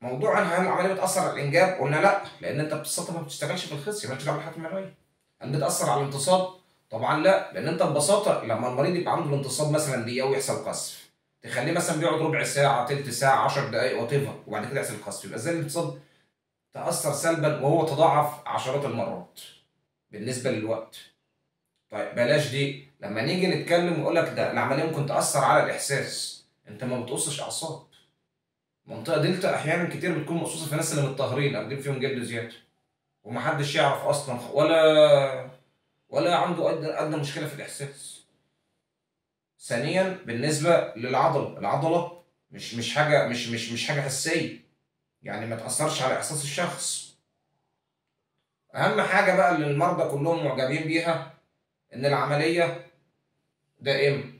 موضوع هل العمليه بتاثر على الانجاب قلنا لا لان انت ببساطه ما بتشتغلش في الخصيه مالكش دعوه بالحالات المنويه هل بتاثر على الانتصاب طبعا لا لان انت ببساطه لما المريض يبقى عنده الانتصاب مثلا دقيقه ويحصل قذف تخليه مثلا بيقعد ربع ساعه تلت ساعه 10 دقائق وات وبعد كده يحصل قذف يبقى ازاي الانتصاب تاثر سلبا وهو تضاعف عشرات المرات بالنسبه للوقت طيب بلاش دي لما نيجي نتكلم ويقول لك ده العمليه ممكن تاثر على الاحساس انت ما بتقصش اعصاب منطقه دلتا احيانا كتير بتكون مقصوصه في الناس اللي متطهرين او فيهم جلد زياده ومحدش يعرف اصلا ولا ولا عنده ادنى ادنى مشكله في الاحساس ثانيا بالنسبه للعضله العضله مش مش حاجه مش مش مش حاجه حسيه يعني ما تاثرش على احساس الشخص اهم حاجه بقى اللي المرضى كلهم معجبين بيها ان العمليه دائمه